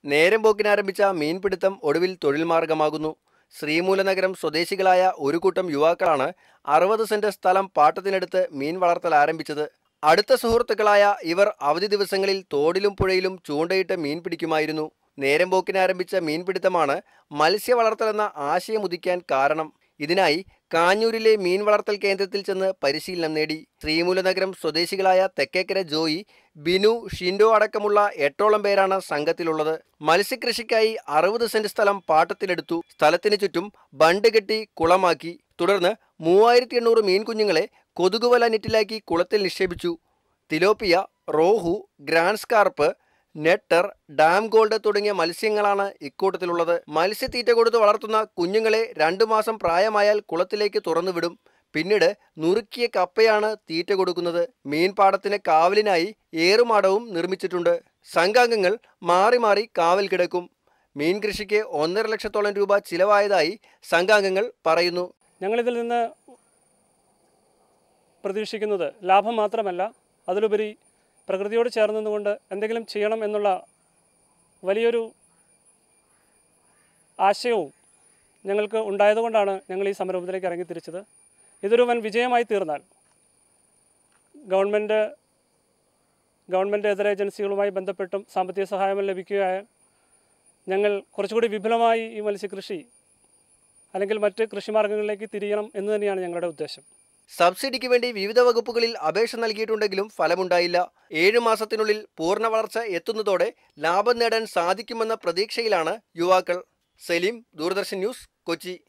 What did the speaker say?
നേരം പോക്കിനാരംഭിച്ച മീൻപിടുത്തം ഒടുവിൽ തൊഴിൽ മാർഗമാകുന്നു ശ്രീമൂലനഗരം സ്വദേശികളായ ഒരു കൂട്ടം യുവാക്കളാണ് അറുപത് സെന്റ് സ്ഥലം പാട്ടത്തിനെടുത്ത് മീൻ വളർത്തൽ ആരംഭിച്ചത് അടുത്ത സുഹൃത്തുക്കളായ ഇവർ അവധി ദിവസങ്ങളിൽ തോടിലും പുഴയിലും ചൂണ്ടയിട്ട് മീൻ പിടിക്കുമായിരുന്നു നേരം പോക്കിനാരംഭിച്ച മീൻപിടുത്തമാണ് മത്സ്യ വളർത്തലെന്ന ആശയം ഉദിക്കാൻ കാരണം ഇതിനായി കാഞ്ഞൂരിലെ മീൻ വളർത്തൽ കേന്ദ്രത്തിൽ ചെന്ന് പരിശീലനം നേടി ശ്രീമൂലനഗരം സ്വദേശികളായ തെക്കേക്കര ജോയി ബിനു ഷിൻഡോ അടക്കമുള്ള എട്ടോളം പേരാണ് സംഘത്തിലുള്ളത് മത്സ്യകൃഷിക്കായി അറുപത് സെന്റ് സ്ഥലം പാട്ടത്തിലെടുത്തു സ്ഥലത്തിന് ചുറ്റും ബണ്ട് കെട്ടി കുളമാക്കി തുടർന്ന് മൂവായിരത്തി എണ്ണൂറ് മീൻകുഞ്ഞുങ്ങളെ കൊതുകുവല നെറ്റിലാക്കി കുളത്തിൽ നിക്ഷേപിച്ചു തിലോപ്പിയ റോഹു ഗ്രാൻഡ് സ്കാർപ്പ് നെട്ടർ ഡാം ഗോൾഡ് തുടങ്ങിയ മത്സ്യങ്ങളാണ് ഇക്കൂട്ടത്തിലുള്ളത് മത്സ്യത്തീറ്റ കൊടുത്ത് വളർത്തുന്ന കുഞ്ഞുങ്ങളെ രണ്ടു മാസം പ്രായമായാൽ കുളത്തിലേക്ക് തുറന്നുവിടും പിന്നീട് നുറുക്കിയ കപ്പയാണ് തീറ്റ കൊടുക്കുന്നത് മീൻപാടത്തിന് കാവലിനായി ഏറുമാടവും നിർമ്മിച്ചിട്ടുണ്ട് സംഘാംഗങ്ങൾ മാറി മാറി കാവൽ കിടക്കും മീൻ കൃഷിക്ക് ഒന്നര ലക്ഷത്തോളം രൂപ ചിലവായതായി സംഘാംഗങ്ങൾ പറയുന്നു ഞങ്ങളിതിൽ നിന്ന് പ്രതീക്ഷിക്കുന്നത് ലാഭം മാത്രമല്ല അതിലുപരി പ്രകൃതിയോട് ചേർന്ന് നിന്നുകൊണ്ട് എന്തെങ്കിലും ചെയ്യണം എന്നുള്ള വലിയൊരു ആശയവും ഞങ്ങൾക്ക് ഉണ്ടായതുകൊണ്ടാണ് ഞങ്ങൾ ഈ സംരംഭത്തിലേക്ക് ഇറങ്ങി തിരിച്ചത് ഇതൊരു വൻ വിജയമായി തീർന്നാൽ ഗവൺമെൻറ് ഗവൺമെൻറ് ഇതര ഏജൻസികളുമായി ബന്ധപ്പെട്ടും സാമ്പത്തിക സഹായം ലഭിക്കുകയാൽ ഞങ്ങൾ കുറച്ചുകൂടി വിപുലമായി ഈ മത്സ്യകൃഷി അല്ലെങ്കിൽ മറ്റ് കൃഷിമാർഗങ്ങളിലേക്ക് തിരിയണം എന്ന് തന്നെയാണ് ഞങ്ങളുടെ ഉദ്ദേശം സബ്സിഡിക്ക് വേണ്ടി വിവിധ വകുപ്പുകളിൽ അപേക്ഷ നൽകിയിട്ടുണ്ടെങ്കിലും ഫലമുണ്ടായില്ല ഏഴു മാസത്തിനുള്ളിൽ പൂർണ്ണ വളർച്ച എത്തുന്നതോടെ ലാഭം നേടാൻ സാധിക്കുമെന്ന പ്രതീക്ഷയിലാണ് യുവാക്കൾ സലീം ദൂരദർശൻ ന്യൂസ് കൊച്ചി